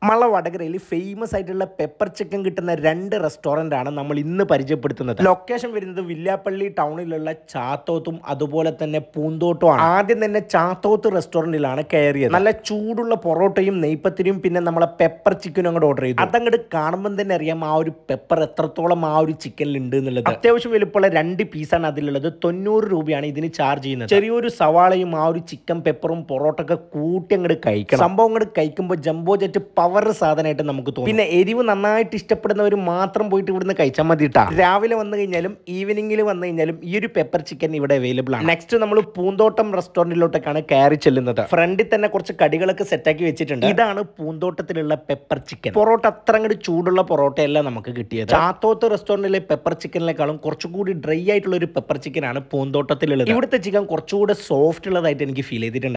നമ്മളെ വടകരയിൽ ഫേമസ് ആയിട്ടുള്ള പെപ്പർ ചിക്കൻ കിട്ടുന്ന രണ്ട് റെസ്റ്റോറൻ്റ് ആണ് നമ്മൾ ഇന്ന് പരിചയപ്പെടുത്തുന്നത് ലൊക്കേഷൻ വരുന്നത് വില്യാപ്പള്ളി ടൗണിലുള്ള ചാത്തോത്തും അതുപോലെ തന്നെ പൂന്തോട്ടവും ആദ്യം തന്നെ ചാത്തോത്ത് റെസ്റ്റോറൻറ്റിലാണ് കയറിയത് നല്ല ചൂടുള്ള പൊറോട്ടയും നെയ്പ്പത്തിരിയും പിന്നെ നമ്മളെ പെപ്പർ ചിക്കനും അങ്ങോട്ട് ഓർഡർ ചെയ്തു അതങ്ങോട്ട് കാണുമ്പോൾ തന്നെ അറിയാം ആ ഒരു പെപ്പർ എത്രത്തോളം ആ ഒരു ചിക്കനിൽ ഉണ്ട് എന്നുള്ളത് അത്യാവശ്യം വലുപ്പമുള്ള രണ്ട് പീസാണ് അതിലുള്ളത് തൊണ്ണൂറ് രൂപയാണ് ഇതിന് ചാർജ് ചെയ്യുന്നത് ചെറിയൊരു സവാളയും ആ ഒരു ചിക്കൻ പെപ്പറും പൊറോട്ട ഒക്കെ കൂട്ടി അങ്ങോട്ട് കഴിക്കണം സംഭവം അങ്ങോട്ട് കഴിക്കുമ്പോൾ ജംബോ ജെറ്റ് പവർ സാധനമായിട്ട് നമുക്ക് തോന്നും പിന്നെ എരിവ് നന്നായിട്ട് ഇഷ്ടപ്പെടുന്നവർ മാത്രം പോയിട്ട് ഇവിടുന്ന് കഴിച്ചാൽ മതി കേട്ടാ രാവിലെ വന്നു കഴിഞ്ഞാലും ഈവനിങ്ങിൽ വന്നു കഴിഞ്ഞാലും ഈ ഒരു പെപ്പർ ചിക്കൻ ഇവിടെ അവൈലബിൾ ആണ് നെക്സ്റ്റ് നമ്മൾ പൂന്തോട്ടം റെസ്റ്റോറന്റിലോട്ടേക്കാണ് കയറി ചെല്ലുന്നത് ഫ്രണ്ടിൽ തന്നെ കുറച്ച് കടികളൊക്കെ സെറ്റാക്കി വെച്ചിട്ടുണ്ട് ഇതാണ് പൂന്തോട്ടത്തിലുള്ള പെപ്പർ ചിക്കൻ പൊറോട്ട അത്ര അങ്ങോട്ട് ചൂടുള്ള പൊറോട്ടയല്ല നമുക്ക് കിട്ടിയത് ചാത്തോത്ത് റെസ്റ്റോറന്റിലെ പെപ്പർ ചിക്കനിലേക്കാളും കുറച്ചുകൂടി ഡ്രൈ ആയിട്ടുള്ള ഒരു പെപ്പർ ചിക്കൻ ആണ് പൂന്തോട്ടത്തിലുള്ളത് ഇവിടുത്തെ ചിക്കൻ കുറച്ചുകൂടെ സോഫ്റ്റ് ഉള്ളതായിട്ട് എനിക്ക് ഫീൽ ചെയ്തിട്ടുണ്ട്